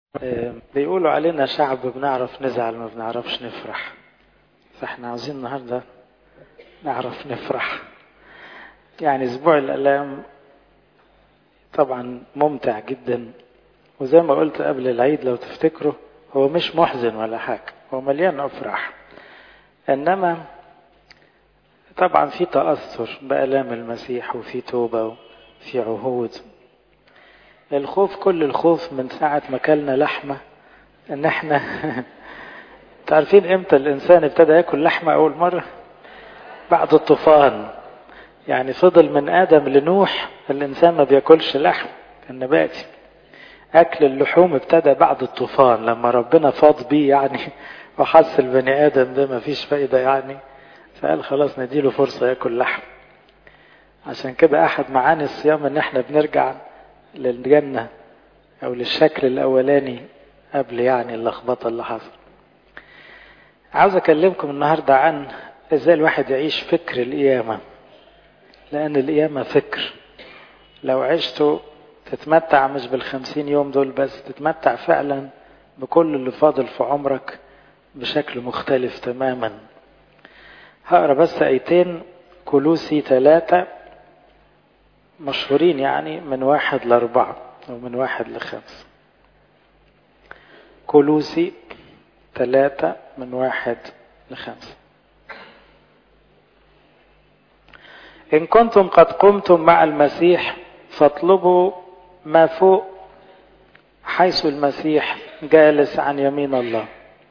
بيقولوا علينا شعب بنعرف نزعل ما بنعرفش نفرح فاحنا عاوزين النهارده نعرف نفرح يعني اسبوع الالام طبعا ممتع جدا وزي ما قلت قبل العيد لو تفتكروا هو مش محزن ولا حاجه هو مليان افراح انما طبعا في تاثر بالام المسيح وفي توبه وفي عهود الخوف كل الخوف من ساعة ما كلنا لحمة ان احنا تعرفين امتى الانسان ابتدى ياكل لحمة اول مرة بعد الطوفان يعني فضل من ادم لنوح الانسان ما بياكلش لحم كان نباتي اكل اللحوم ابتدى بعد الطوفان لما ربنا فاض بيه يعني وحس البني ادم ده ما فيش فايدة يعني فقال خلاص نديله فرصة ياكل لحم عشان كده احد معاني الصيام ان احنا بنرجع للجنة أو للشكل الأولاني قبل يعني اللخبطة اللي حصل عاوز أكلمكم النهاردة عن إزاي الواحد يعيش فكر القيامة لأن القيامة فكر لو عشته تتمتع مش بالخمسين يوم دول بس تتمتع فعلا بكل اللي فاضل في عمرك بشكل مختلف تماما هقرا بس ايتين كلوسي ثلاثة مشهورين يعني من واحد لأربعة أو من واحد لخمسة كلوسي ثلاثة من واحد لخمسة إن كنتم قد قمتم مع المسيح فاطلبوا ما فوق حيث المسيح جالس عن يمين الله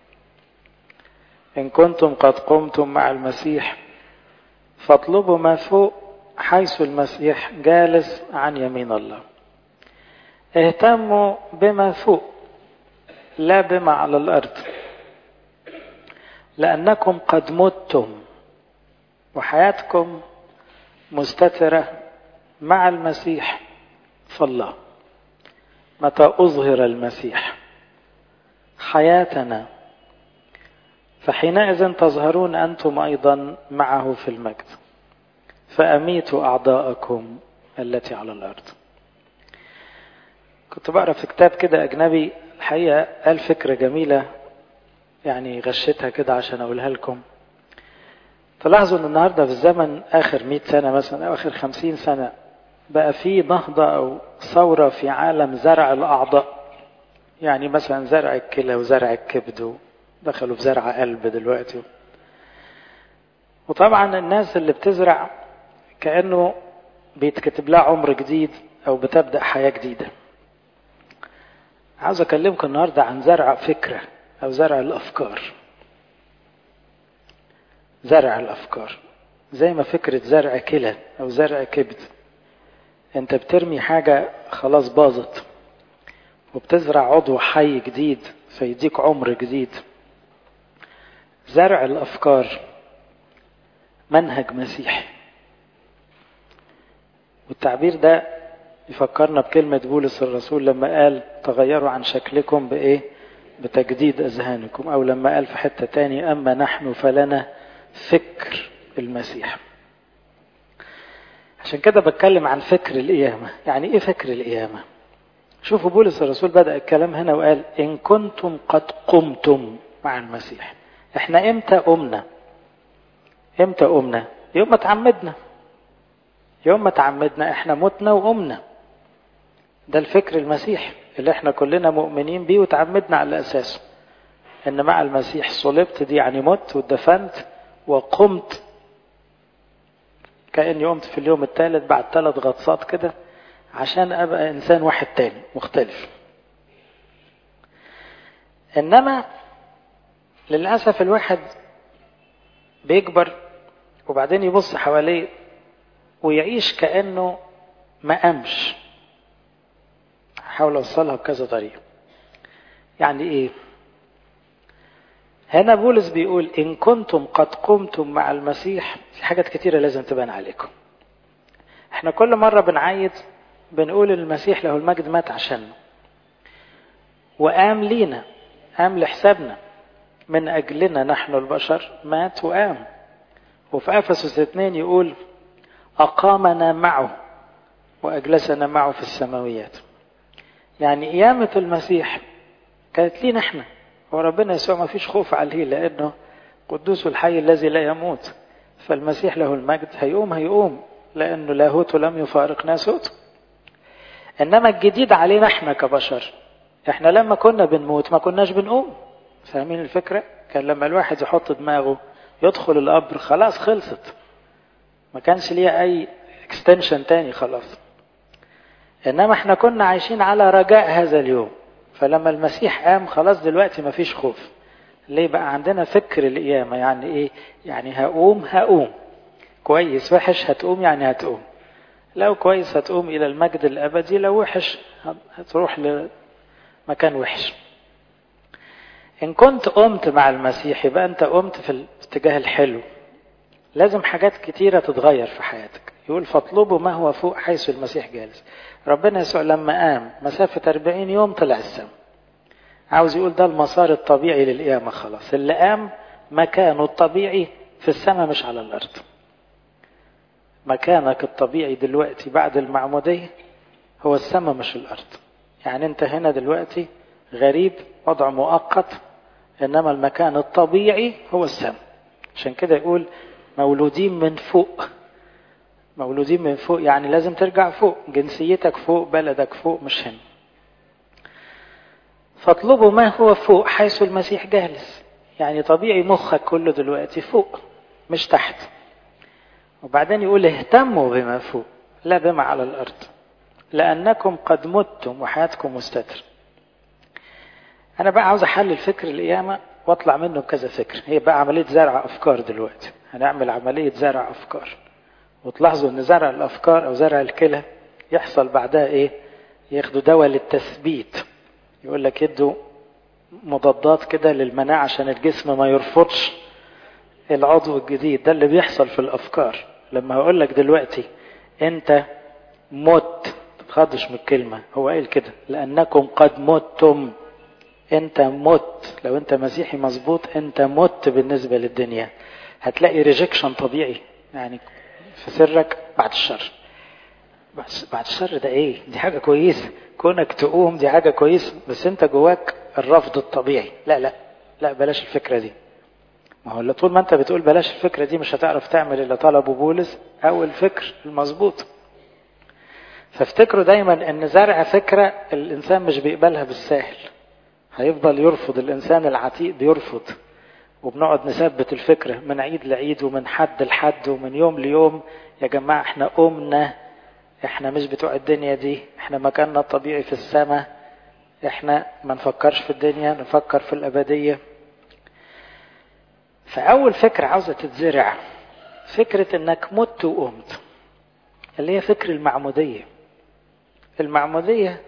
إن كنتم قد قمتم مع المسيح فاطلبوا ما فوق حيث المسيح جالس عن يمين الله اهتموا بما فوق لا بما على الارض لانكم قد متم وحياتكم مستتره مع المسيح فالله متى اظهر المسيح حياتنا فحينئذ تظهرون انتم ايضا معه في المجد فأميتوا أعضاءكم التي على الأرض كنت بقرا في كتاب كده أجنبي الحقيقة قال فكرة جميلة يعني غشيتها كده عشان أقولها لكم تلاحظوا أن النهاردة في الزمن آخر مئة سنة مثلا أو آخر خمسين سنة بقى في نهضة أو ثورة في عالم زرع الأعضاء يعني مثلا زرع الكلى وزرع الكبد دخلوا في زرع قلب دلوقتي وطبعا الناس اللي بتزرع كأنه بيتكتب لها عمر جديد أو بتبدأ حياة جديدة عاوز أكلمكم النهاردة عن زرع فكرة أو زرع الأفكار زرع الأفكار زي ما فكرة زرع كلى أو زرع كبد أنت بترمي حاجة خلاص باظت وبتزرع عضو حي جديد فيديك عمر جديد زرع الأفكار منهج مسيحي والتعبير ده يفكرنا بكلمة بولس الرسول لما قال تغيروا عن شكلكم بإيه بتجديد أذهانكم أو لما قال في حتة تاني أما نحن فلنا فكر المسيح عشان كده بتكلم عن فكر القيامة يعني إيه فكر القيامة شوفوا بولس الرسول بدأ الكلام هنا وقال إن كنتم قد قمتم مع المسيح احنا امتى قمنا امتى قمنا يوم ما تعمدنا يوم ما تعمدنا احنا متنا وقمنا ده الفكر المسيحي اللي احنا كلنا مؤمنين بيه وتعمدنا على اساسه ان مع المسيح صلبت دي يعني مت واتدفنت وقمت كاني قمت في اليوم الثالث بعد ثلاث غطسات كده عشان ابقى انسان واحد تاني مختلف انما للاسف الواحد بيكبر وبعدين يبص حواليه ويعيش كأنه ما قامش هحاول أوصلها بكذا طريقة يعني إيه هنا بولس بيقول إن كنتم قد قمتم مع المسيح في حاجات كتيرة لازم تبان عليكم احنا كل مرة بنعيد بنقول المسيح له المجد مات عشاننا وقام لينا قام لحسابنا من أجلنا نحن البشر مات وقام وفي أفسس اثنين يقول أقامنا معه وأجلسنا معه في السماويات يعني قيامة المسيح كانت لينا احنا هو ربنا يسوع ما فيش خوف عليه لانه قدوس الحي الذي لا يموت فالمسيح له المجد هيقوم هيقوم لانه لاهوته لم يفارق ناسوته انما الجديد علينا احنا كبشر احنا لما كنا بنموت ما كناش بنقوم فاهمين الفكره كان لما الواحد يحط دماغه يدخل القبر خلاص خلصت ما كانش ليها اي اكستنشن تاني خلاص انما احنا كنا عايشين على رجاء هذا اليوم فلما المسيح قام خلاص دلوقتي ما فيش خوف ليه بقى عندنا فكر القيامة يعني ايه يعني هقوم هقوم كويس وحش هتقوم يعني هتقوم لو كويس هتقوم الى المجد الابدي لو وحش هتروح لمكان وحش ان كنت قمت مع المسيح يبقى انت قمت في الاتجاه الحلو لازم حاجات كتيرة تتغير في حياتك يقول فاطلبوا ما هو فوق حيث المسيح جالس ربنا يسوع لما قام مسافة 40 يوم طلع السماء عاوز يقول ده المسار الطبيعي للقيامة خلاص اللي قام مكانه الطبيعي في السماء مش على الأرض مكانك الطبيعي دلوقتي بعد المعمودية هو السماء مش الأرض يعني أنت هنا دلوقتي غريب وضع مؤقت إنما المكان الطبيعي هو السماء عشان كده يقول مولودين من فوق مولودين من فوق يعني لازم ترجع فوق جنسيتك فوق بلدك فوق مش هنا فاطلبوا ما هو فوق حيث المسيح جالس يعني طبيعي مخك كله دلوقتي فوق مش تحت وبعدين يقول اهتموا بما فوق لا بما على الأرض لأنكم قد متم وحياتكم مستتر أنا بقى عاوز أحلل فكر القيامة واطلع منه بكذا فكر هي بقى عملية زرع أفكار دلوقتي هنعمل عملية زرع أفكار وتلاحظوا ان زرع الافكار او زرع الكلى يحصل بعدها ايه ياخدوا دواء للتثبيت يقول لك يدوا مضادات كده للمناعة عشان الجسم ما يرفضش العضو الجديد ده اللي بيحصل في الافكار لما هقول لك دلوقتي انت مت تتخضش من الكلمة هو قايل كده لانكم قد متم انت مت لو انت مسيحي مظبوط انت مت بالنسبة للدنيا هتلاقي ريجكشن طبيعي يعني في سرك بعد الشر بعد الشر ده ايه دي حاجة كويسة كونك تقوم دي حاجة كويسة بس انت جواك الرفض الطبيعي لا لا لا بلاش الفكرة دي ما هو طول ما انت بتقول بلاش الفكرة دي مش هتعرف تعمل اللي طلبه بولس او الفكر المظبوط فافتكروا دايما ان زرع فكرة الانسان مش بيقبلها بالساهل هيفضل يرفض الانسان العتيق بيرفض وبنقعد نثبت الفكرة من عيد لعيد ومن حد لحد ومن يوم ليوم يا جماعة احنا قمنا احنا مش بتوع الدنيا دي احنا مكاننا الطبيعي في السماء احنا ما نفكرش في الدنيا نفكر في الأبدية فأول فكرة عاوزة تتزرع فكرة انك مت وقمت اللي هي فكر المعمودية المعمودية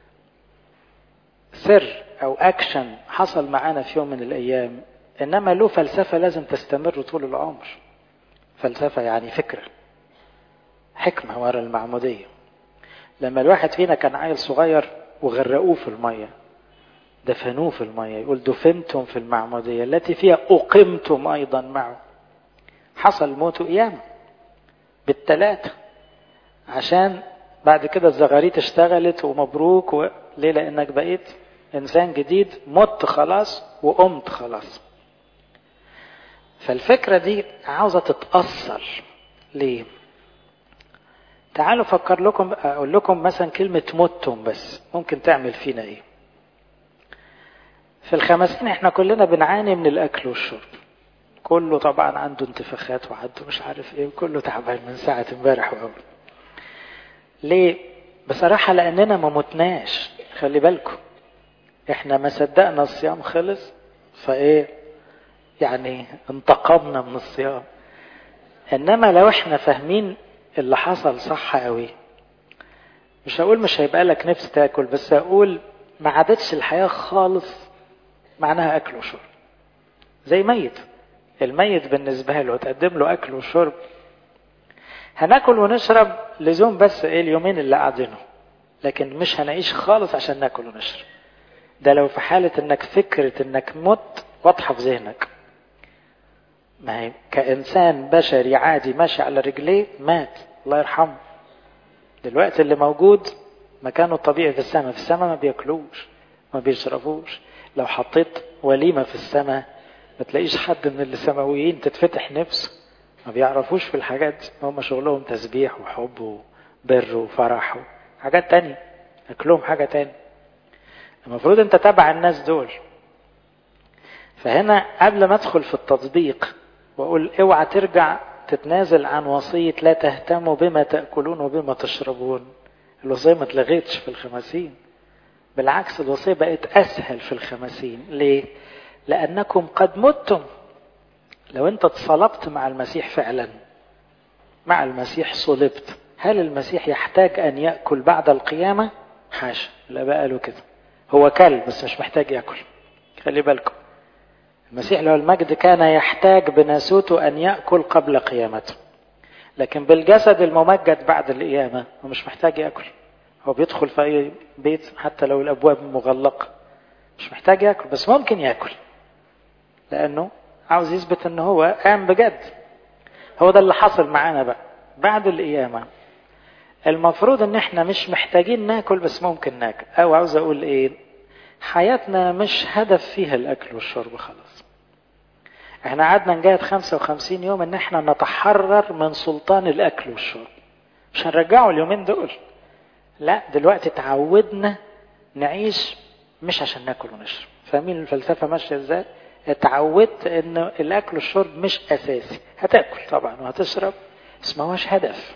سر أو أكشن حصل معانا في يوم من الأيام إنما له فلسفة لازم تستمر طول العمر فلسفة يعني فكرة حكمة ورا المعمودية لما الواحد فينا كان عيل صغير وغرقوه في المية دفنوه في المية يقول دفنتم في المعمودية التي فيها أقمتم أيضا معه حصل موت وقيامة بالتلاتة عشان بعد كده الزغاريت اشتغلت ومبروك و... ليه لأنك بقيت إنسان جديد مت خلاص وقمت خلاص فالفكرة دي عاوزة تتأثر ليه تعالوا فكر لكم أقول لكم مثلا كلمة متم بس ممكن تعمل فينا إيه في الخمسين احنا كلنا بنعاني من الأكل والشرب كله طبعا عنده انتفاخات وعنده مش عارف ايه وكله تعبان من ساعة امبارح وأول ليه بصراحة لأننا ما متناش خلي بالكم احنا ما صدقنا الصيام خلص فايه يعني انتقمنا من الصيام انما لو احنا فاهمين اللي حصل صح قوي مش هقول مش هيبقى لك نفس تاكل بس هقول ما عادتش الحياة خالص معناها اكل وشرب زي ميت الميت بالنسبة له تقدم له اكل وشرب هناكل ونشرب لزوم بس ايه اليومين اللي قاعدينه لكن مش هنعيش خالص عشان ناكل ونشرب ده لو في حالة انك فكرة انك مت واضحة في ذهنك ما هي كإنسان بشري عادي ماشي على رجليه مات الله يرحمه دلوقتي اللي موجود مكانه الطبيعي في السماء في السماء ما بياكلوش ما بيشربوش لو حطيت وليمة في السماء ما تلاقيش حد من السماويين تتفتح نفسه ما بيعرفوش في الحاجات دي هم شغلهم تسبيح وحب وبر وفرح وحاجات تانية أكلهم حاجة تانية المفروض أنت تبع الناس دول فهنا قبل ما أدخل في التطبيق وأقول اوعى ترجع تتنازل عن وصية لا تهتموا بما تأكلون وبما تشربون الوصية ما اتلغيتش في الخمسين بالعكس الوصية بقت أسهل في الخمسين ليه؟ لأنكم قد متم لو أنت اتصلبت مع المسيح فعلا مع المسيح صلبت هل المسيح يحتاج أن يأكل بعد القيامة؟ حاشا لا بقى له كده هو كل بس مش محتاج يأكل خلي بالكم المسيح له المجد كان يحتاج بناسوته أن يأكل قبل قيامته لكن بالجسد الممجد بعد القيامة هو مش محتاج يأكل هو بيدخل في أي بيت حتى لو الأبواب مغلقة مش محتاج يأكل بس ممكن يأكل لأنه عاوز يثبت أنه هو قام بجد هو ده اللي حصل معانا بقى بعد القيامة المفروض ان احنا مش محتاجين ناكل بس ممكن ناكل او عاوز اقول ايه حياتنا مش هدف فيها الاكل والشرب خلاص احنا قعدنا نجاهد 55 يوم ان احنا نتحرر من سلطان الاكل والشرب مش هنرجعه اليومين دول لا دلوقتي تعودنا نعيش مش عشان ناكل ونشرب فاهمين الفلسفه ماشيه ازاي اتعودت ان الاكل والشرب مش اساسي هتاكل طبعا وهتشرب بس ما هوش هدف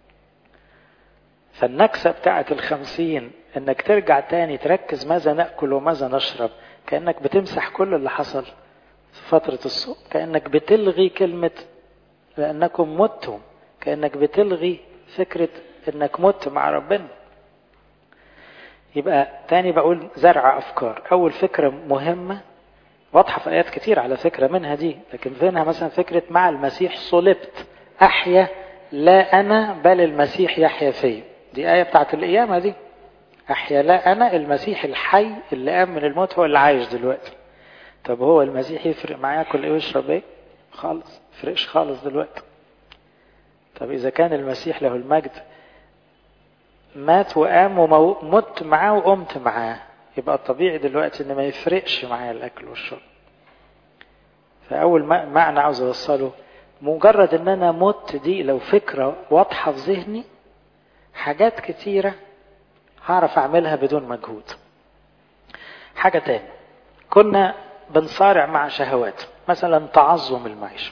فالنكسة بتاعت الخمسين انك ترجع تاني تركز ماذا نأكل وماذا نشرب كأنك بتمسح كل اللي حصل في فترة الصوم كأنك بتلغي كلمة لأنكم متم كأنك بتلغي فكرة انك مت مع ربنا يبقى تاني بقول زرع أفكار أول فكرة مهمة واضحة في آيات كتير على فكرة منها دي لكن فينها مثلا فكرة مع المسيح صلبت أحيا لا أنا بل المسيح يحيا فيا دي آية بتاعت القيامة دي أحيا لا أنا المسيح الحي اللي قام من الموت هو اللي عايش دلوقتي طب هو المسيح يفرق معايا كل إيه ويشرب إيه خالص يفرقش خالص دلوقتي طب إذا كان المسيح له المجد مات وقام ومت معاه وقمت معاه يبقى الطبيعي دلوقتي ان ما يفرقش معايا الاكل والشرب فاول معنى عاوز اوصله مجرد ان انا مت دي لو فكره واضحه في ذهني حاجات كتيره هعرف اعملها بدون مجهود حاجه تاني كنا بنصارع مع شهوات مثلا تعظم المعيشه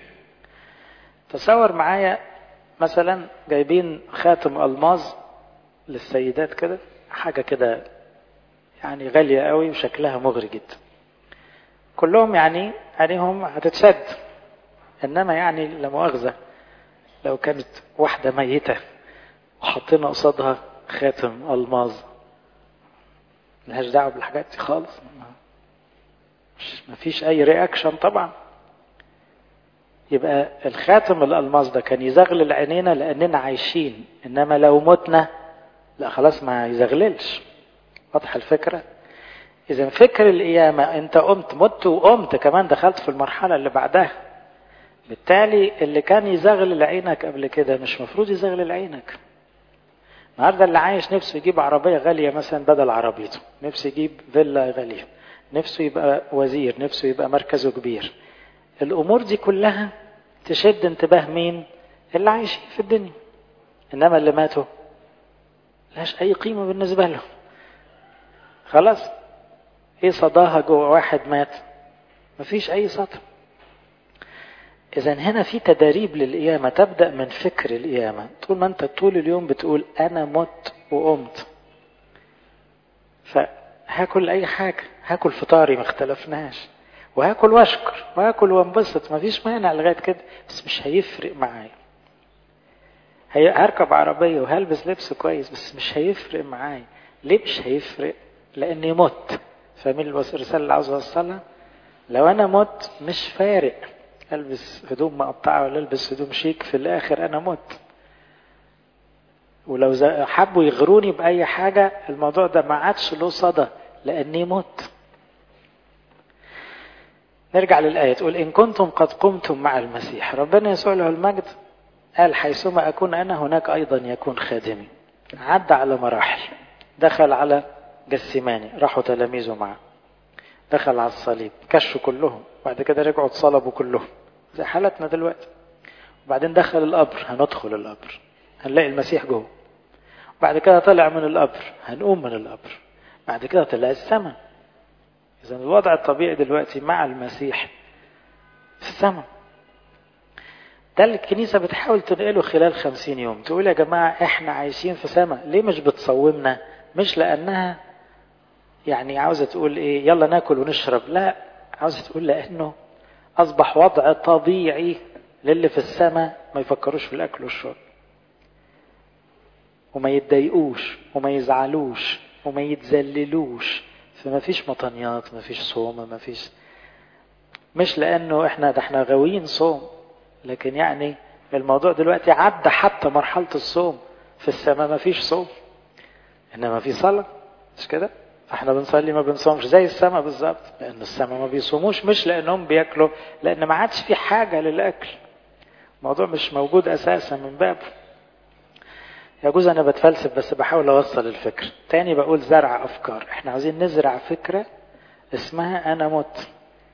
تصور معايا مثلا جايبين خاتم الماظ للسيدات كده حاجه كده يعني غالية قوي وشكلها مغري جدا كلهم يعني عليهم هتتسد انما يعني لا مؤاخذة لو كانت واحدة ميتة وحطينا قصادها خاتم الماظ ملهاش دعوة بالحاجات دي خالص مش مفيش اي رياكشن طبعا يبقى الخاتم الالماس ده كان يزغلل عينينا لاننا عايشين انما لو متنا لا خلاص ما يزغللش واضحه الفكره اذا فكر القيامه انت قمت مت وقمت كمان دخلت في المرحله اللي بعدها بالتالي اللي كان يزغلل عينك قبل كده مش مفروض يزغلل عينك النهارده اللي عايش نفسه يجيب عربيه غاليه مثلا بدل عربيته نفسه يجيب فيلا غاليه نفسه يبقى وزير نفسه يبقى مركزه كبير الامور دي كلها تشد انتباه مين اللي عايشين في الدنيا انما اللي ماتوا لهاش اي قيمه بالنسبه لهم خلاص ايه صداها جوه واحد مات مفيش اي صدى اذا هنا في تداريب للقيامه تبدا من فكر القيامه طول ما انت طول اليوم بتقول انا مت وقمت فهاكل اي حاجه هاكل فطاري ما اختلفناش وهاكل واشكر وهاكل وانبسط مفيش مانع لغايه كده بس مش هيفرق معايا هركب عربيه وهلبس لبس كويس بس مش هيفرق معايا ليه مش هيفرق لاني مت فاهمين الرساله اللي عاوز اوصلها لو انا مت مش فارق البس هدوم مقطعه ولا البس هدوم شيك في الاخر انا مت ولو حبوا يغروني باي حاجه الموضوع ده ما عادش له صدى لاني مت نرجع للآية تقول إن كنتم قد قمتم مع المسيح ربنا يسوع له المجد قال حيثما أكون أنا هناك أيضا يكون خادمي عدى على مراحل دخل على جسماني راحوا تلاميذه معه دخل على الصليب كشوا كلهم بعد كده رجعوا اتصلبوا كلهم زي حالتنا دلوقتي وبعدين دخل القبر هندخل القبر هنلاقي المسيح جوه بعد كده طلع من القبر هنقوم من القبر بعد كده طلع السماء اذا الوضع الطبيعي دلوقتي مع المسيح في السماء ده اللي الكنيسة بتحاول تنقله خلال خمسين يوم تقول يا جماعة احنا عايشين في سماء ليه مش بتصومنا مش لأنها يعني عاوزة تقول ايه يلا ناكل ونشرب لا عاوزة تقول لأنه أصبح وضع طبيعي للي في السماء ما يفكروش في الأكل والشرب وما يتضايقوش وما يزعلوش وما يتذللوش فما فيش مطنيات ما فيش صوم ما فيش مش لأنه احنا ده احنا غاويين صوم لكن يعني الموضوع دلوقتي عدى حتى مرحلة الصوم في السماء ما فيش صوم إنما في صلاة مش كده فاحنا بنصلي ما بنصومش زي السماء بالظبط لأن السماء ما بيصوموش مش لأنهم بياكلوا لأن ما عادش في حاجة للأكل الموضوع مش موجود أساسا من بابه يجوز أنا بتفلسف بس بحاول أوصل الفكر تاني بقول زرع أفكار احنا عاوزين نزرع فكرة اسمها أنا مت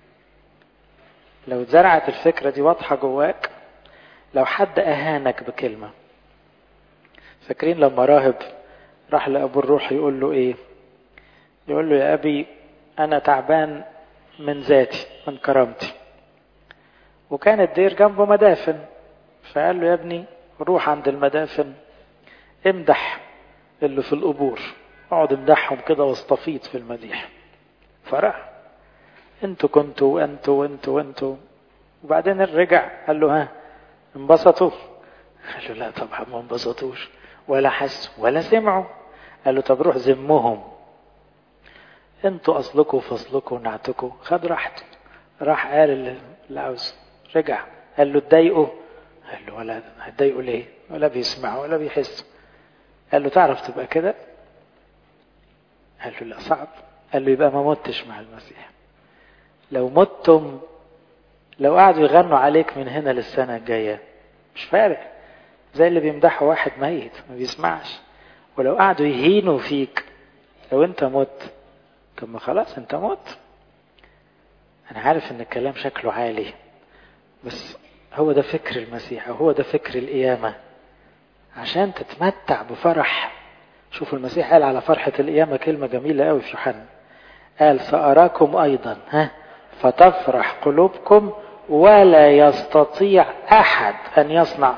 لو اتزرعت الفكرة دي واضحة جواك لو حد أهانك بكلمة فاكرين لما راهب راح لأبو الروح يقول له إيه يقول له يا أبي أنا تعبان من ذاتي من كرامتي وكان الدير جنبه مدافن فقال له يا ابني روح عند المدافن امدح اللي في القبور اقعد امدحهم كده واستفيض في المديح فراح انتوا كنتوا وانتوا وانتوا وانتوا وبعدين رجع قال له ها انبسطوا قال له لا طبعا ما انبسطوش ولا حسوا ولا سمعوا قال له طب روح ذمهم انتوا اصلكم فصلكم ونعتكم خد راحته راح قال اللي عاوز رجع قال له اتضايقوا قال له ولا هتضايقوا ليه ولا بيسمعوا ولا بيحسوا قال له تعرف تبقى كده قال له لا صعب قال له يبقى ما متش مع المسيح لو متم لو قعدوا يغنوا عليك من هنا للسنة الجاية مش فارق زي اللي بيمدحوا واحد ميت ما بيسمعش ولو قعدوا يهينوا فيك لو انت مت طب ما خلاص انت مت انا عارف ان الكلام شكله عالي بس هو ده فكر المسيح او هو ده فكر القيامة عشان تتمتع بفرح شوفوا المسيح قال على فرحة القيامة كلمة جميلة قوي في يوحنا قال سأراكم أيضا ها فتفرح قلوبكم ولا يستطيع أحد أن يصنع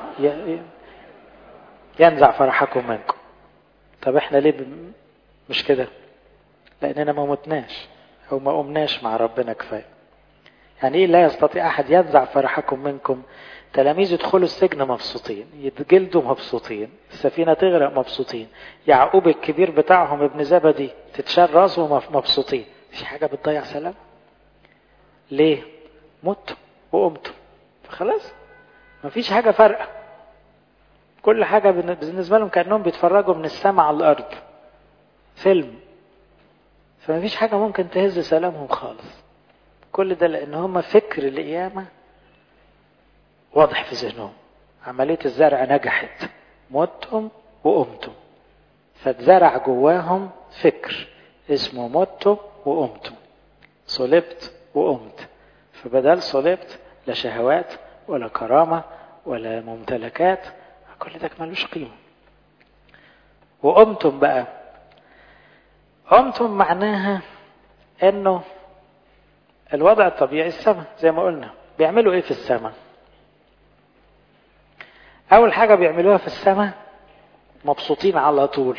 ينزع فرحكم منكم طب احنا ليه مش كده لأننا ما متناش أو ما قمناش مع ربنا كفاية يعني ايه لا يستطيع أحد ينزع فرحكم منكم تلاميذ يدخلوا السجن مبسوطين يتجلدوا مبسوطين السفينة تغرق مبسوطين يعقوب الكبير بتاعهم ابن زبدي تتشال راسه مبسوطين في حاجة بتضيع سلام ليه مت وقمت فخلاص مفيش حاجة فارقة كل حاجة بالنسبة لهم كأنهم بيتفرجوا من السماء على الأرض فيلم فمفيش حاجة ممكن تهز سلامهم خالص كل ده لأن هم فكر القيامة واضح في ذهنهم عملية الزرع نجحت متم وقمتم فاتزرع جواهم فكر اسمه متم وقمتم صلبت وقمت فبدل صلبت لا شهوات ولا كرامة ولا ممتلكات كل ده ملوش قيمة وقمتم بقى قمتم معناها انه الوضع الطبيعي السماء زي ما قلنا بيعملوا ايه في السماء اول حاجة بيعملوها في السماء مبسوطين على طول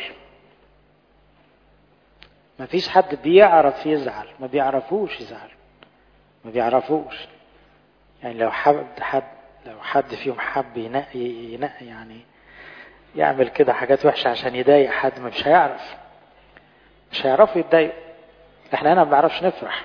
مفيش حد بيعرف يزعل ما بيعرفوش يزعل ما بيعرفوش يعني لو حد حد لو حد فيهم حب ينقي ينقي يعني يعمل كده حاجات وحشة عشان يضايق حد مش هيعرف مش هيعرفوا يتضايقوا احنا هنا ما بنعرفش نفرح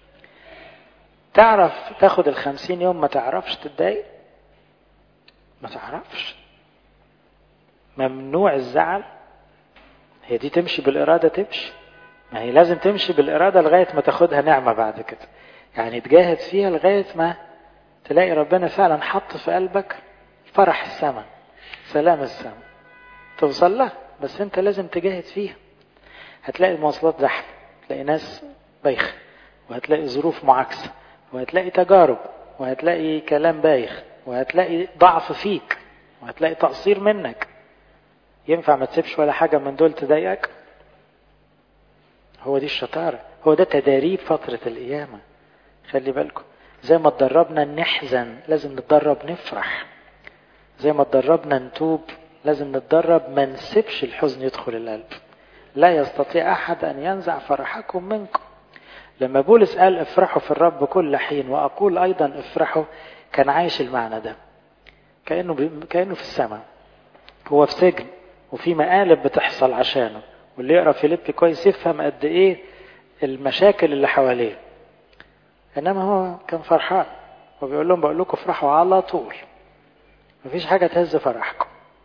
تعرف تاخد الخمسين يوم ما تعرفش تتضايق ما تعرفش ممنوع الزعل هي دي تمشي بالإرادة تمشي ما هي لازم تمشي بالإرادة لغاية ما تاخدها نعمة بعد كده يعني تجاهد فيها لغاية ما تلاقي ربنا فعلا حط في قلبك فرح السماء سلام السماء توصل لها بس انت لازم تجاهد فيها هتلاقي المواصلات زحمة هتلاقي ناس بايخة وهتلاقي ظروف معاكسة وهتلاقي تجارب وهتلاقي كلام بايخ وهتلاقي ضعف فيك وهتلاقي تقصير منك ينفع ما تسيبش ولا حاجة من دول تضايقك هو دي الشطارة هو ده تداريب فترة القيامة خلي بالكم زي ما اتدربنا نحزن لازم نتدرب نفرح زي ما اتدربنا نتوب لازم نتدرب ما نسيبش الحزن يدخل القلب لا يستطيع أحد أن ينزع فرحكم منكم لما بولس قال افرحوا في الرب كل حين وأقول أيضا افرحوا كان عايش المعنى ده كأنه, بي... كأنه في السماء هو في سجن وفي مقالب بتحصل عشانه واللي يقرا فيليبي كويس يفهم قد ايه المشاكل اللي حواليه انما هو كان فرحان وبيقول لهم بقول لكم افرحوا على طول مفيش حاجه تهز فرحكم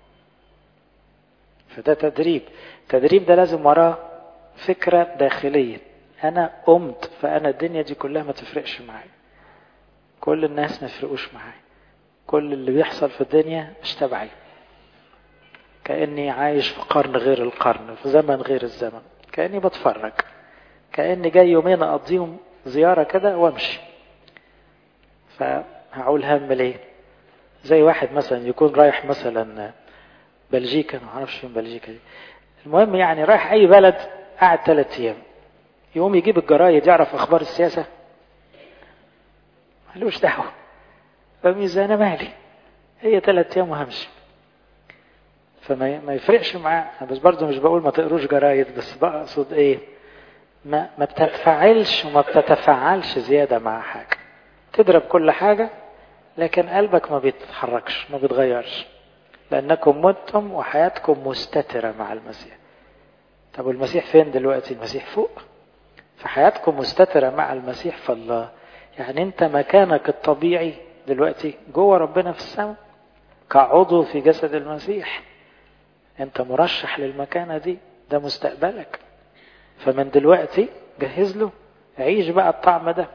فده تدريب التدريب ده لازم وراه فكره داخليه انا قمت فانا الدنيا دي كلها ما تفرقش معايا كل الناس ما يفرقوش معايا كل اللي بيحصل في الدنيا مش تبعي كأني عايش في قرن غير القرن في زمن غير الزمن كأني بتفرج كأني جاي يومين أقضيهم زيارة كده وامشي فهقول هم ليه زي واحد مثلا يكون رايح مثلا بلجيكا ما اعرفش فين بلجيكا دي المهم يعني رايح اي بلد قاعد ثلاث ايام يقوم يجيب الجرايد يعرف اخبار السياسه ملوش دعوه فميزة انا مالي هي ثلاث ايام وهمشي فما ما يفرقش معاه بس برضه مش بقول ما تقروش جرايد بس بقصد ايه ما ما بتتفاعلش وما بتتفاعلش زياده مع حاجه تضرب كل حاجه لكن قلبك ما بيتحركش ما بيتغيرش لانكم متم وحياتكم مستتره مع المسيح طب والمسيح فين دلوقتي المسيح فوق فحياتكم مستتره مع المسيح فالله يعني انت مكانك الطبيعي دلوقتي جوه ربنا في السماء كعضو في جسد المسيح انت مرشح للمكانة دي ده مستقبلك فمن دلوقتي جهز له عيش بقى الطعم ده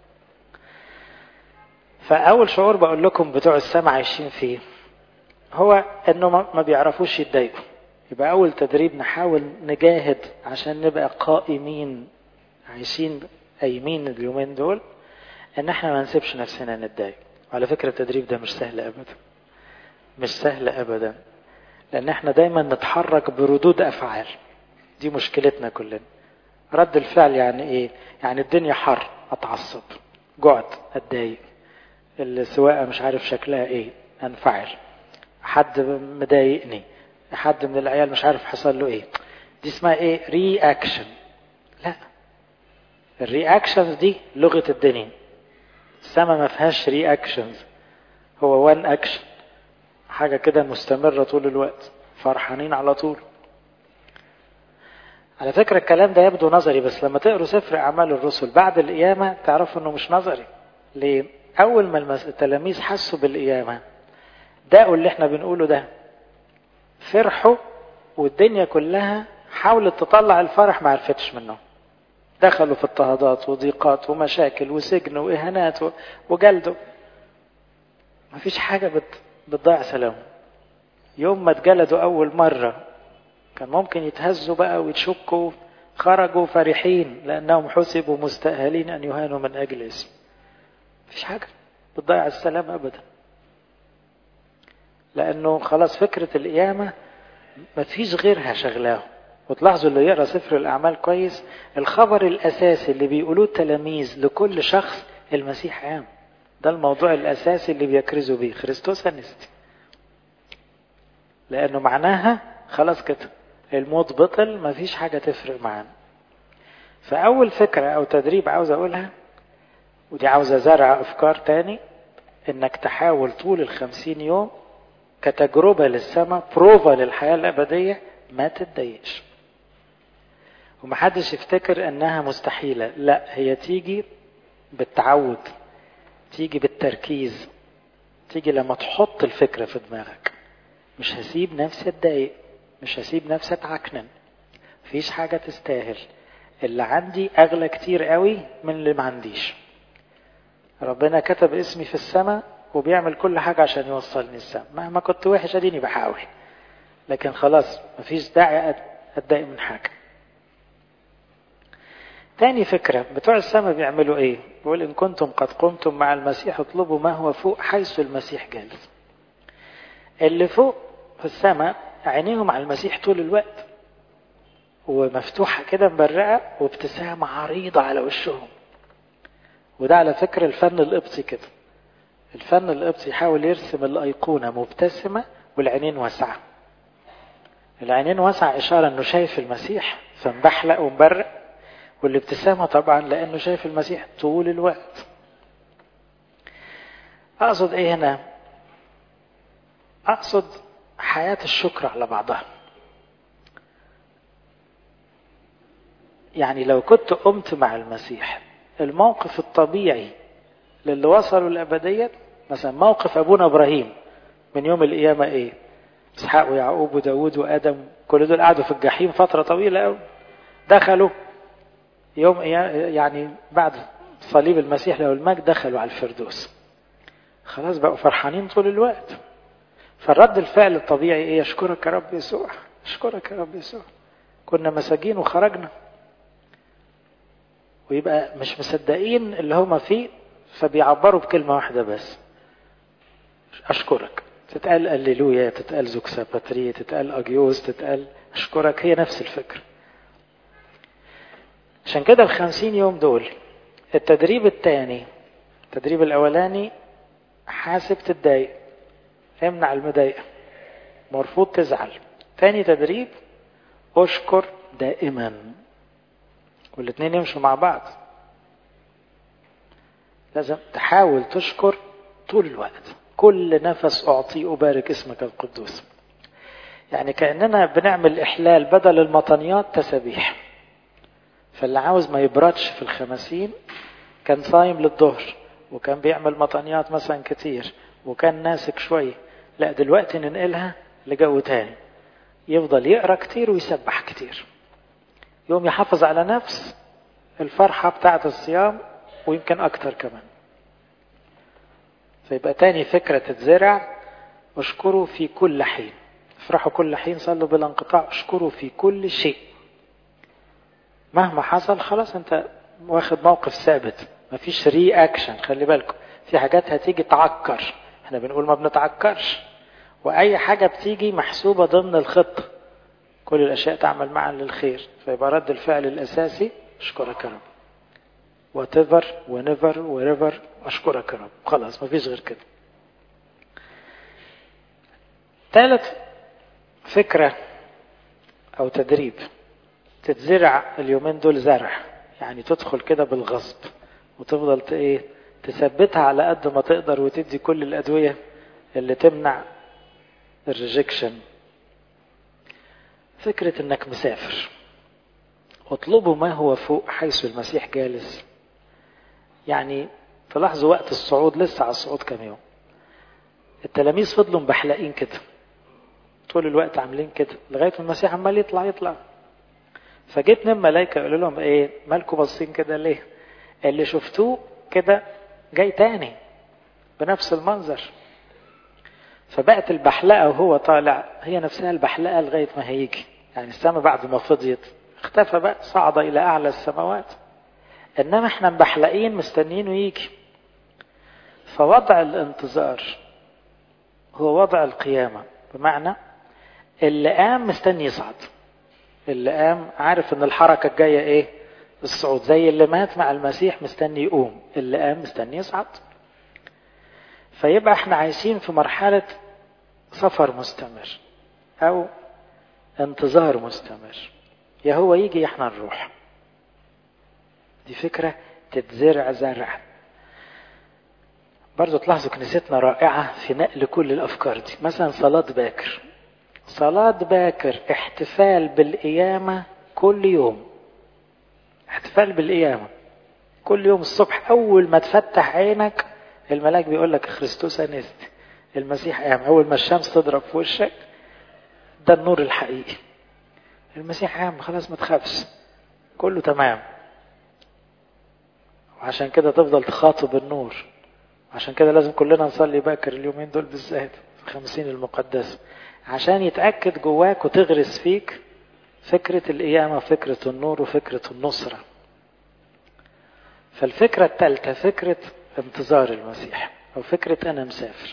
فأول شعور بقول لكم بتوع السماء عايشين فيه هو انه ما بيعرفوش يتضايقوا يبقى أول تدريب نحاول نجاهد عشان نبقى قائمين عايشين قايمين اليومين دول ان احنا ما نسيبش نفسنا نتضايق على فكرة التدريب ده مش سهل ابدا مش سهل ابدا لان احنا دايما نتحرك بردود افعال دي مشكلتنا كلنا رد الفعل يعني ايه يعني الدنيا حر اتعصب جعت اتضايق السواقه مش عارف شكلها ايه انفعل حد مضايقني حد من العيال مش عارف حصل له ايه دي اسمها ايه رياكشن لا الرياكشنز دي لغه الدنيا السما ما فيهاش رياكشنز هو وان اكشن حاجة كده مستمرة طول الوقت فرحانين على طول على فكرة الكلام ده يبدو نظري بس لما تقروا سفر أعمال الرسل بعد القيامة تعرفوا إنه مش نظري ليه؟ أول ما التلاميذ حسوا بالقيامة داقوا اللي احنا بنقوله ده فرحوا والدنيا كلها حاولت تطلع الفرح ما عرفتش منه دخلوا في اضطهادات وضيقات ومشاكل وسجن وإهانات وجلد مفيش حاجة بت بتضيع سلام يوم ما اتجلدوا أول مرة كان ممكن يتهزوا بقى ويتشكوا خرجوا فرحين لأنهم حسبوا مستأهلين أن يهانوا من أجل اسم مفيش حاجة بتضيع السلام أبدا لأنه خلاص فكرة القيامة مفيش غيرها شغلاه وتلاحظوا اللي يقرا سفر الأعمال كويس الخبر الأساسي اللي بيقولوه التلاميذ لكل شخص المسيح قام ده الموضوع الأساسي اللي بيكرزوا بيه خريستوس أنستي لأنه معناها خلاص كده الموت بطل مفيش حاجة تفرق معانا فأول فكرة أو تدريب عاوز أقولها ودي عاوزة زرع أفكار تاني إنك تحاول طول الخمسين يوم كتجربة للسماء بروفا للحياة الأبدية ما تتضايقش ومحدش يفتكر إنها مستحيلة لا هي تيجي بالتعود تيجي بالتركيز تيجي لما تحط الفكرة في دماغك مش هسيب نفسي اتضايق مش هسيب نفسي اتعكنن مفيش حاجة تستاهل اللي عندي أغلى كتير قوي من اللي ما عنديش ربنا كتب اسمي في السماء وبيعمل كل حاجة عشان يوصلني السماء مهما كنت وحش اديني بحاول لكن خلاص مفيش داعي اتضايق من حاجة تاني فكرة بتوع السماء بيعملوا ايه بيقول ان كنتم قد قمتم مع المسيح اطلبوا ما هو فوق حيث المسيح جالس اللي فوق في السماء عينيهم على المسيح طول الوقت ومفتوحة كده مبرقة وابتسامة عريضة على وشهم وده على فكرة الفن القبطي كده الفن القبطي يحاول يرسم الأيقونة مبتسمة والعينين واسعة العينين واسعة إشارة إنه شايف المسيح فمبحلق ومبرق والابتسامة طبعا لأنه شايف المسيح طول الوقت أقصد إيه هنا أقصد حياة الشكر على بعضها يعني لو كنت قمت مع المسيح الموقف الطبيعي للي وصلوا الأبدية مثلا موقف أبونا إبراهيم من يوم القيامة إيه إسحاق ويعقوب وداود وآدم كل دول قعدوا في الجحيم فترة طويلة أوي دخلوا يوم يعني بعد صليب المسيح له المجد دخلوا على الفردوس خلاص بقوا فرحانين طول الوقت فالرد الفعل الطبيعي ايه اشكرك يا رب يسوع اشكرك يا رب يسوع كنا مساجين وخرجنا ويبقى مش مصدقين اللي هما فيه فبيعبروا بكلمة واحدة بس أشكرك تتقال أللويا تتقال زوكسا باتري تتقال أجيوز تتقال أشكرك هي نفس الفكرة عشان كده الخمسين يوم دول التدريب الثاني التدريب الأولاني حاسب تتضايق امنع المضايقة مرفوض تزعل تاني تدريب اشكر دائما والاثنين يمشوا مع بعض لازم تحاول تشكر طول الوقت كل نفس أعطيه أبارك اسمك القدوس يعني كأننا بنعمل إحلال بدل المطنيات تسابيح فاللي عاوز ما يبردش في الخمسين كان صايم للظهر وكان بيعمل مطنيات مثلا كتير وكان ناسك شوية لا دلوقتي ننقلها لجو تاني يفضل يقرا كتير ويسبح كتير يوم يحافظ على نفس الفرحة بتاعة الصيام ويمكن أكتر كمان فيبقى تاني فكرة تتزرع اشكروا في كل حين افرحوا كل حين صلوا بلا انقطاع اشكروا في كل شيء مهما حصل خلاص انت واخد موقف ثابت مفيش ري اكشن خلي بالكم في حاجات هتيجي تعكر احنا بنقول ما بنتعكرش واي حاجه بتيجي محسوبه ضمن الخطه كل الاشياء تعمل معا للخير فيبقى رد الفعل الاساسي اشكرك يا رب whatever whenever wherever اشكرك يا رب خلاص مفيش غير كده ثالث فكره او تدريب تتزرع اليومين دول زرع يعني تدخل كده بالغصب وتفضل ايه تثبتها على قد ما تقدر وتدي كل الادويه اللي تمنع الريجكشن فكره انك مسافر اطلبوا ما هو فوق حيث المسيح جالس يعني تلاحظوا وقت الصعود لسه على الصعود كام يوم التلاميذ فضلوا مبحلقين كده طول الوقت عاملين كده لغايه المسيح عمال يطلع يطلع فجه اتنين ملايكه يقولوا لهم ايه مالكم باصين كده ليه اللي شفتوه كده جاي تاني بنفس المنظر فبقت البحلقه وهو طالع هي نفسها البحلقه لغايه ما هيجي يعني السماء بعد ما فضيت اختفى بقى صعد الى اعلى السماوات انما احنا مبحلقين مستنيينه يجي فوضع الانتظار هو وضع القيامه بمعنى اللي قام مستني يصعد اللي قام عارف ان الحركه الجايه ايه الصعود زي اللي مات مع المسيح مستني يقوم اللي قام مستني يصعد فيبقى احنا عايشين في مرحله سفر مستمر او انتظار مستمر يا هو يجي يا احنا نروح دي فكرة تتزرع زرع برضو تلاحظوا كنيستنا رائعة في نقل كل الأفكار دي مثلا صلاة باكر صلاة باكر احتفال بالقيامة كل يوم احتفال بالقيامة كل يوم الصبح أول ما تفتح عينك الملاك بيقول لك خريستوس أنست المسيح قام أول ما الشمس تضرب في وشك ده النور الحقيقي المسيح قام خلاص ما تخافش كله تمام وعشان كده تفضل تخاطب النور عشان كده لازم كلنا نصلي باكر اليومين دول بالذات في الخمسين المقدسة عشان يتأكد جواك وتغرس فيك فكرة القيامة فكرة النور وفكرة النصرة فالفكرة الثالثة فكرة انتظار المسيح أو فكرة أنا مسافر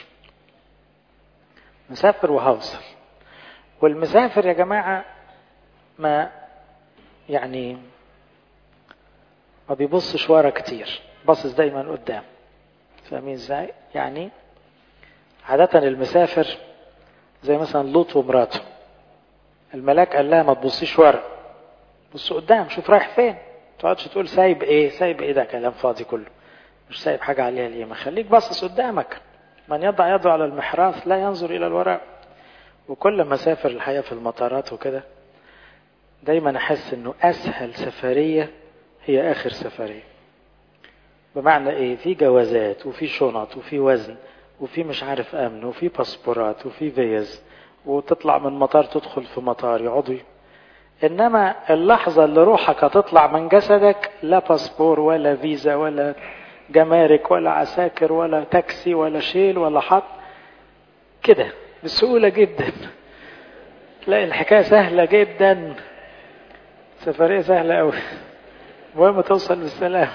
مسافر وهوصل والمسافر يا جماعة ما يعني ما بيبصش ورا كتير باصص دايما قدام فاهمين ازاي يعني عادة المسافر زي مثلا لوط ومراته الملاك قال لها ما تبصيش ورا بص قدام شوف رايح فين تقعدش تقول سايب ايه سايب ايه ده كلام فاضي كله مش سايب حاجة عليها القيمة خليك باصص قدامك من يضع يده على المحراث لا ينظر إلى الوراء وكل ما سافر الحياة في المطارات وكده دايما أحس إنه أسهل سفرية هي آخر سفرية بمعنى إيه في جوازات وفي شنط وفي وزن وفي مش عارف أمن وفي باسبورات وفي فيز وتطلع من مطار تدخل في مطار يقعدوا إنما اللحظة اللي روحك هتطلع من جسدك لا باسبور ولا فيزا ولا جمارك ولا عساكر ولا تاكسي ولا شيل ولا حط كده بسهولة جدا تلاقي الحكاية سهلة جدا سفرية سهلة أوي المهم توصل بالسلام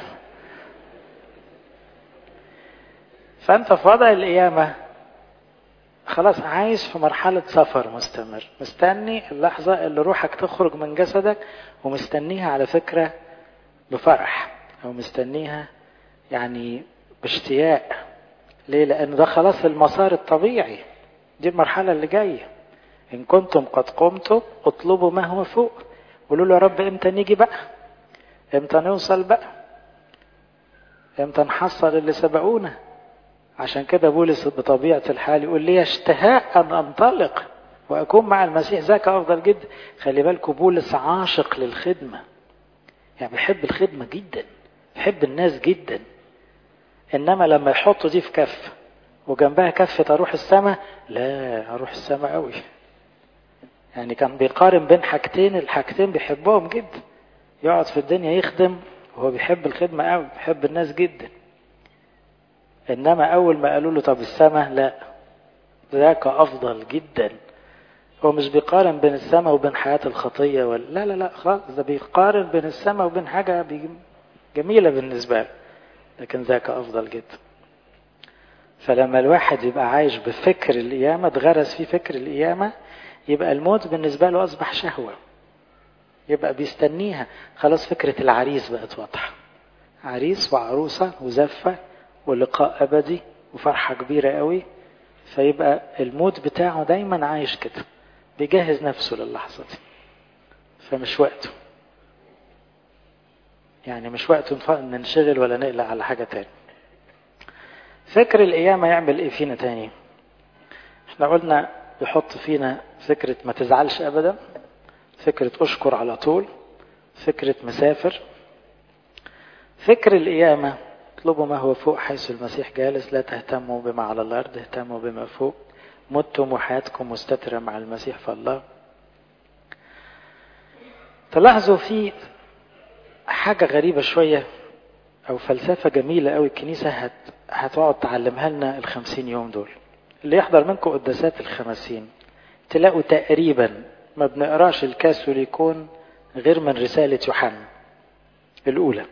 فأنت في وضع القيامة خلاص عايش في مرحلة سفر مستمر مستني اللحظة اللي روحك تخرج من جسدك ومستنيها على فكرة بفرح أو مستنيها يعني باشتياق ليه لأن ده خلاص المسار الطبيعي دي المرحلة اللي جاية إن كنتم قد قمتم اطلبوا ما هو فوق قولوا له يا رب امتى نيجي بقى امتى نوصل بقى امتى نحصل اللي سبقونا عشان كده بولس بطبيعة الحال يقول لي اشتهاء أن أنطلق وأكون مع المسيح ذاك أفضل جدا خلي بالكم بولس عاشق للخدمة يعني بيحب الخدمة جدا بيحب الناس جدا إنما لما يحطوا دي في كف وجنبها كفة أروح السماء لا أروح السماء قوي يعني كان بيقارن بين حاجتين الحاجتين بيحبهم جدا يقعد في الدنيا يخدم وهو بيحب الخدمة قوي بيحب الناس جدا إنما أول ما قالوا له طب السماء لا ذاك أفضل جدا هو مش بيقارن بين السماء وبين حياة الخطية ولا لا لا لا خالص ده بيقارن بين السماء وبين حاجة جميلة بالنسبة له لكن ذاك أفضل جدا فلما الواحد يبقى عايش بفكر القيامة اتغرس فيه فكر القيامة يبقى الموت بالنسبة له أصبح شهوة يبقى بيستنيها خلاص فكرة العريس بقت واضحة عريس وعروسة وزفة ولقاء أبدي وفرحة كبيرة قوي فيبقى الموت بتاعه دايما عايش كده بيجهز نفسه للحظة دي فمش وقته يعني مش وقته ننشغل ولا نقلق على حاجة تاني فكر القيامة يعمل ايه فينا تاني احنا قلنا يحط فينا فكرة ما تزعلش ابدا فكرة اشكر على طول فكرة مسافر فكر القيامة اطلبوا ما هو فوق حيث المسيح جالس لا تهتموا بما على الارض اهتموا بما فوق متم وحياتكم مستترة مع المسيح في الله تلاحظوا في حاجة غريبة شوية أو فلسفة جميلة أوي الكنيسة هت... هتقعد تعلمها لنا الخمسين يوم دول اللي يحضر منكم قداسات الخمسين تلاقوا تقريبا ما بنقراش الكاثوليكون غير من رسالة يوحنا الأولى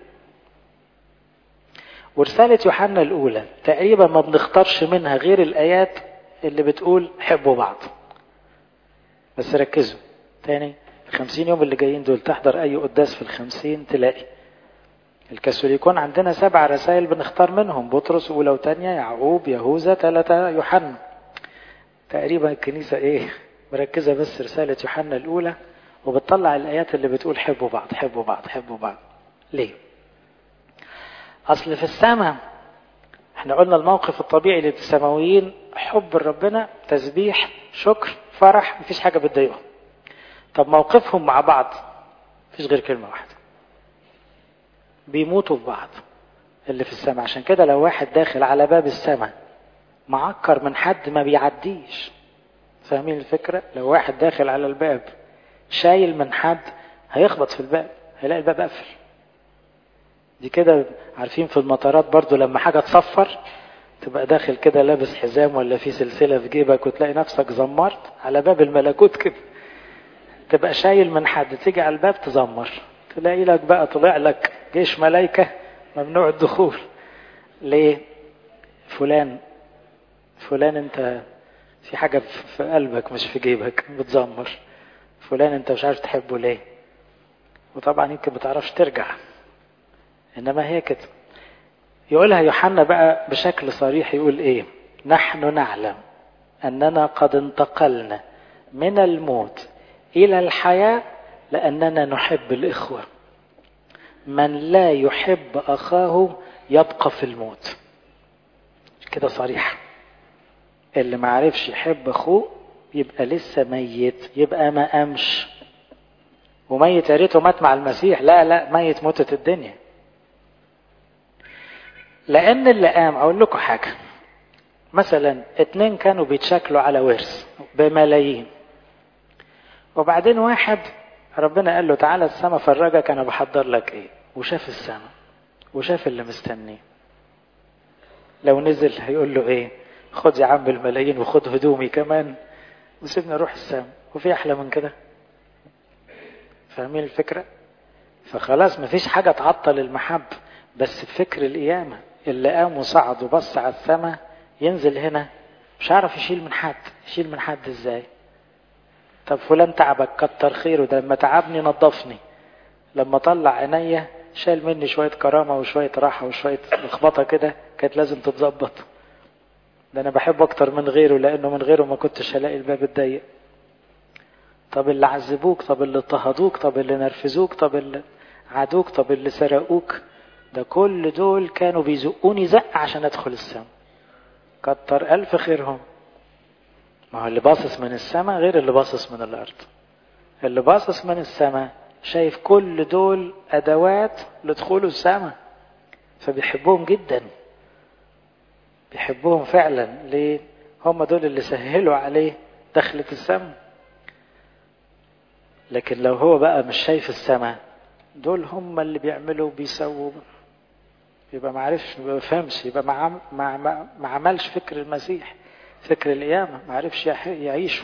ورسالة يوحنا الأولى تقريبا ما بنختارش منها غير الآيات اللي بتقول حبوا بعض بس ركزوا تاني الخمسين يوم اللي جايين دول تحضر أي قداس في الخمسين تلاقي الكاثوليكون عندنا سبع رسائل بنختار منهم بطرس أولى وتانية يعقوب يهوذا ثلاثة يوحنا تقريبا الكنيسة إيه مركزة بس رسالة يوحنا الأولى وبتطلع الآيات اللي بتقول حبوا بعض حبوا بعض حبوا بعض ليه؟ أصل في السماء احنا قلنا الموقف الطبيعي للسماويين حب ربنا تسبيح شكر فرح مفيش حاجة بتضايقهم طب موقفهم مع بعض مفيش غير كلمة واحدة بيموتوا في بعض اللي في السماء عشان كده لو واحد داخل على باب السماء معكر من حد ما بيعديش فاهمين الفكرة لو واحد داخل على الباب شايل من حد هيخبط في الباب هيلاقي الباب قفل دي كده عارفين في المطارات برضو لما حاجة تصفر تبقى داخل كده لابس حزام ولا في سلسلة في جيبك وتلاقي نفسك زمرت على باب الملكوت كده تبقى شايل من حد تيجي على الباب تزمر تلاقي لك بقى طلع لك جيش ملايكة ممنوع الدخول ليه فلان فلان انت في حاجة في قلبك مش في جيبك بتزمر فلان انت مش عارف تحبه ليه وطبعا يمكن بتعرفش ترجع انما هي كده يقولها يوحنا بقى بشكل صريح يقول ايه نحن نعلم اننا قد انتقلنا من الموت الى الحياه لاننا نحب الاخوه من لا يحب اخاه يبقى في الموت كده صريح اللي ما عرفش يحب اخوه يبقى لسه ميت يبقى ما قامش وميت يا ريته مات مع المسيح لا لا ميت موتة الدنيا لان اللي قام اقول لكم حاجه مثلا اتنين كانوا بيتشكلوا على ورث بملايين وبعدين واحد ربنا قال له تعالى السما فرجك انا بحضر لك ايه وشاف السما وشاف اللي مستنيه لو نزل هيقول له ايه خد يا عم الملايين وخد هدومي كمان وسيبني اروح السما وفي احلى من كده فاهمين الفكره فخلاص مفيش حاجه تعطل المحب بس بفكر القيامه اللي قام وصعد وبص على السما ينزل هنا مش عارف يشيل من حد يشيل من حد ازاي طب فلان تعبك كتر خيره ده لما تعبني نظفني لما طلع عينيا شال مني شوية كرامة وشوية راحة وشوية لخبطة كده كانت لازم تتظبط ده أنا بحبه أكتر من غيره لأنه من غيره ما كنتش هلاقي الباب الضيق طب اللي عذبوك طب اللي اضطهدوك طب اللي نرفزوك طب اللي عادوك طب اللي سرقوك ده كل دول كانوا بيزقوني زق عشان أدخل السما كتر ألف خيرهم ما هو اللي باصص من السماء غير اللي باصص من الأرض اللي باصص من السماء شايف كل دول أدوات لدخول السماء فبيحبهم جدا بيحبهم فعلا ليه هم دول اللي سهلوا عليه دخلة السماء لكن لو هو بقى مش شايف السماء دول هم اللي بيعملوا بيسووا يبقى ما عرفش ما بيفهمش يبقى ما ما ما عملش فكر المسيح فكر القيامة ما عرفش يعيشه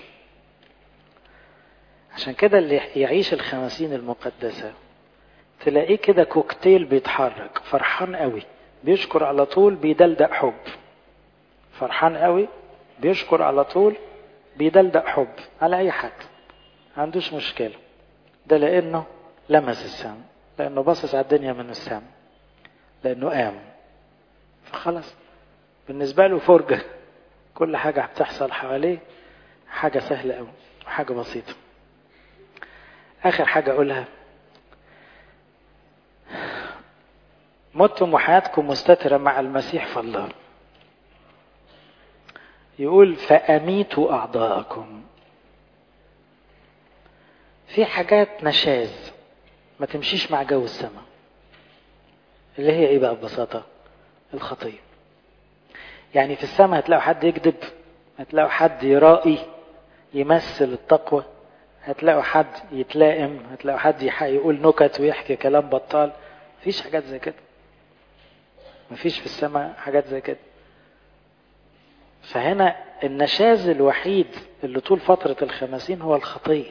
عشان كده اللي يعيش الخمسين المقدسة تلاقيه كده كوكتيل بيتحرك فرحان قوي بيشكر على طول بيدلدق حب فرحان قوي بيشكر على طول بيدلدق حب على اي حد ما عندوش مشكلة ده لانه لمس السم لانه باصص على الدنيا من السم لانه قام فخلاص بالنسبة له فرجة كل حاجة بتحصل حواليه حاجة سهلة قوي وحاجة بسيطة آخر حاجة أقولها متم وحياتكم مستترة مع المسيح في الله يقول فأميتوا أعضاءكم في حاجات نشاز ما تمشيش مع جو السماء اللي هي ايه بقى ببساطة الخطية يعني في السماء هتلاقوا حد يكذب هتلاقوا حد يرائي يمثل التقوى هتلاقوا حد يتلائم هتلاقوا حد يقول نكت ويحكي كلام بطال مفيش حاجات زي كده مفيش في السماء حاجات زي كده فهنا النشاز الوحيد اللي طول فترة الخمسين هو الخطية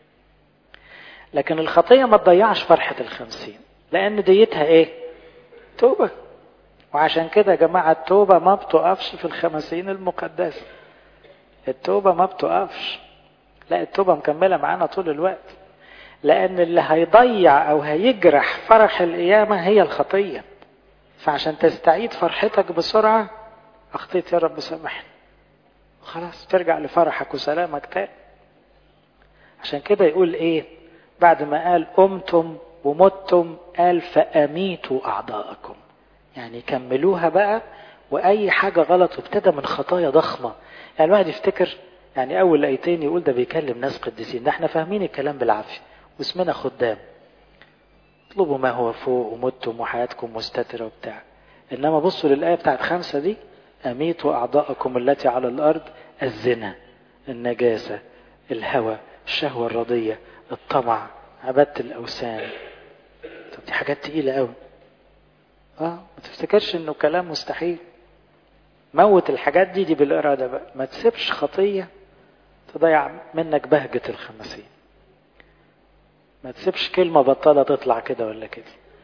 لكن الخطية ما تضيعش فرحة الخمسين لأن ديتها إيه؟ توبة وعشان كده يا جماعة التوبة ما بتقفش في الخمسين المقدسة التوبة ما بتقفش لا التوبة مكملة معانا طول الوقت لأن اللي هيضيع أو هيجرح فرح القيامة هي الخطية فعشان تستعيد فرحتك بسرعة أخطيت يا رب سامحني خلاص ترجع لفرحك وسلامك تاني عشان كده يقول إيه بعد ما قال قمتم ومتم قال فأميتوا أعضاءكم يعني كملوها بقى وأي حاجة غلط وابتدى من خطايا ضخمة يعني الواحد يفتكر يعني أول آيتين يقول ده بيكلم ناس قديسين ده احنا فاهمين الكلام بالعافية واسمنا خدام اطلبوا ما هو فوق ومتم وحياتكم مستترة وبتاع إنما بصوا للآية بتاعت خمسة دي أميتوا أعضاءكم التي على الأرض الزنا النجاسة الهوى الشهوة الرضية الطمع عبادة الأوثان طب دي حاجات تقيلة قوي اه ما تفتكرش انه كلام مستحيل موت الحاجات دي دي بالإرادة بقى ما تسيبش خطية تضيع منك بهجة الخمسين ما تسيبش كلمة بطالة تطلع كده ولا كده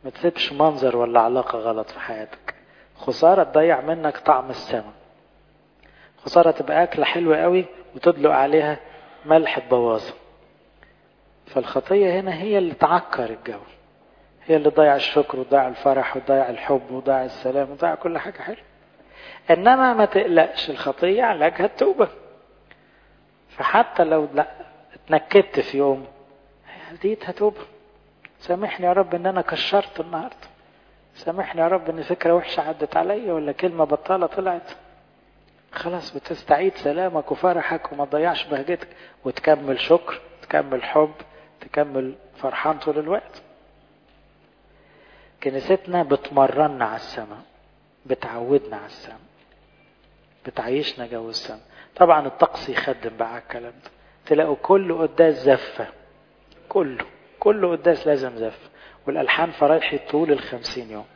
ما تسيبش منظر ولا علاقة غلط في حياتك خسارة تضيع منك طعم السما خسارة تبقى أكلة حلوة قوي وتدلق عليها ملح تبوظها فالخطية هنا هي اللي تعكر الجو هي اللي تضيع الشكر وتضيع الفرح وتضيع الحب وتضيع السلام وتضيع كل حاجة حلوة إنما ما تقلقش الخطية علاجها التوبة فحتى لو لا اتنكدت في يوم هديت هتوب سامحني يا رب ان انا كشرت النهارده سامحني يا رب ان فكره وحشه عدت عليا ولا كلمه بطاله طلعت خلاص بتستعيد سلامك وفرحك وما تضيعش بهجتك وتكمل شكر تكمل حب تكمل فرحان طول الوقت كنيستنا بتمرنا على السماء بتعودنا على السماء بتعيشنا جو السماء طبعا الطقس يخدم بقى على الكلام ده تلاقوا كل قداس زفه كله كله قداس لازم زف والالحان فرايحي طول الخمسين يوم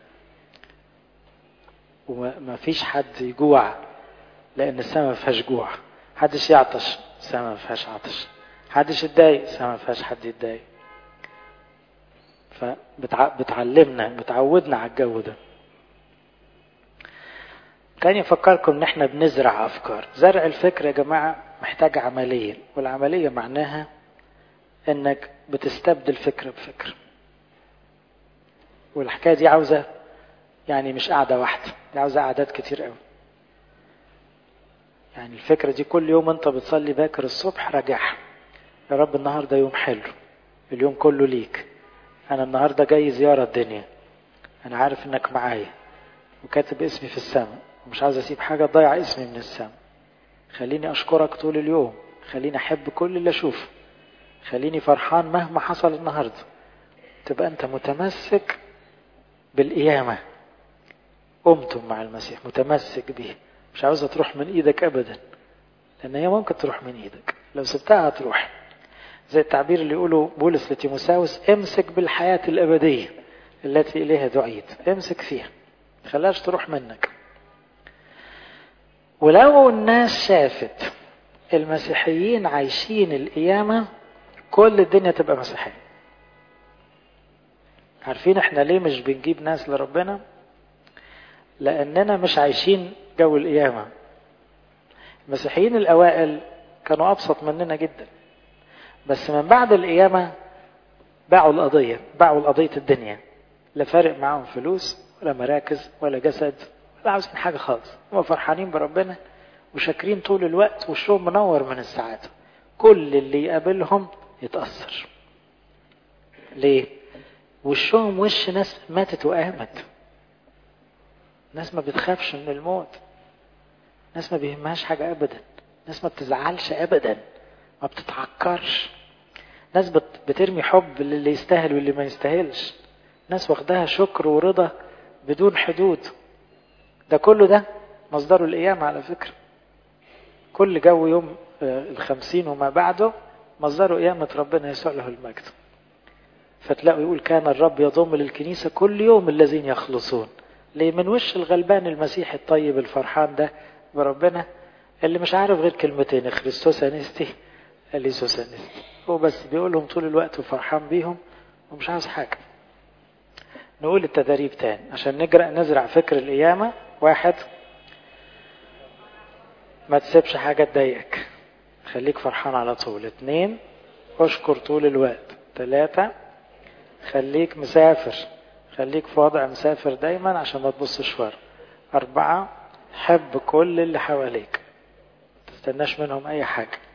وما فيش حد يجوع لان السماء ما فيهاش جوع حدش يعطش السماء ما فيهاش عطش حدش يتضايق السماء ما فيهاش حد يتضايق فبتعلمنا بتعودنا على الجو ده كان يفكركم ان احنا بنزرع افكار زرع الفكر يا جماعه محتاج عمليه والعمليه معناها انك بتستبدل فكر بفكر والحكايه دي عاوزه يعني مش قاعده واحده دي عاوزه قعدات كتير قوي يعني الفكره دي كل يوم انت بتصلي باكر الصبح راجعها يا رب النهارده يوم حلو اليوم كله ليك انا النهارده جاي زياره الدنيا انا عارف انك معايا وكاتب اسمي في السماء ومش عاوز اسيب حاجه تضيع اسمي من السماء خليني اشكرك طول اليوم خليني احب كل اللي اشوفه خليني فرحان مهما حصل النهاردة تبقى أنت متمسك بالقيامة قمتم مع المسيح متمسك به مش عاوزها تروح من إيدك أبدا لأن هي ممكن تروح من إيدك لو سبتها هتروح زي التعبير اللي يقوله بولس لتيموساوس امسك بالحياة الأبدية التي إليها دعيت امسك فيها خلاش تروح منك ولو الناس شافت المسيحيين عايشين القيامة كل الدنيا تبقى مسيحية عارفين احنا ليه مش بنجيب ناس لربنا لاننا مش عايشين جو القيامة المسيحيين الاوائل كانوا ابسط مننا جدا بس من بعد القيامة باعوا القضية باعوا القضية الدنيا لا فارق معاهم فلوس ولا مراكز ولا جسد ولا عاوزين حاجة خالص هم فرحانين بربنا وشاكرين طول الوقت وشهم منور من السعادة كل اللي يقابلهم يتأثر ليه وشهم وش ناس ماتت وقامت ناس ما بتخافش من الموت ناس ما بيهمهاش حاجة أبدا ناس ما بتزعلش أبدا ما بتتعكرش ناس بترمي حب للي يستاهل واللي ما يستاهلش ناس واخدها شكر ورضا بدون حدود ده كله ده مصدره القيامة على فكرة كل جو يوم الخمسين وما بعده مصدره قيامة ربنا يسوع له المجد فتلاقوا يقول كان الرب يضم للكنيسة كل يوم الذين يخلصون ليه من وش الغلبان المسيحي الطيب الفرحان ده بربنا اللي مش عارف غير كلمتين خريستوس انستي اليسوس انستي هو بس بيقولهم طول الوقت وفرحان بيهم ومش عاوز حاجة نقول التدريب تاني عشان نجرأ نزرع فكر القيامة واحد ما تسيبش حاجة تضايقك خليك فرحان على طول اتنين اشكر طول الوقت تلاتة خليك مسافر خليك في وضع مسافر دايما عشان ما تبصش ورا أربعة حب كل اللي حواليك تستناش منهم أي حاجة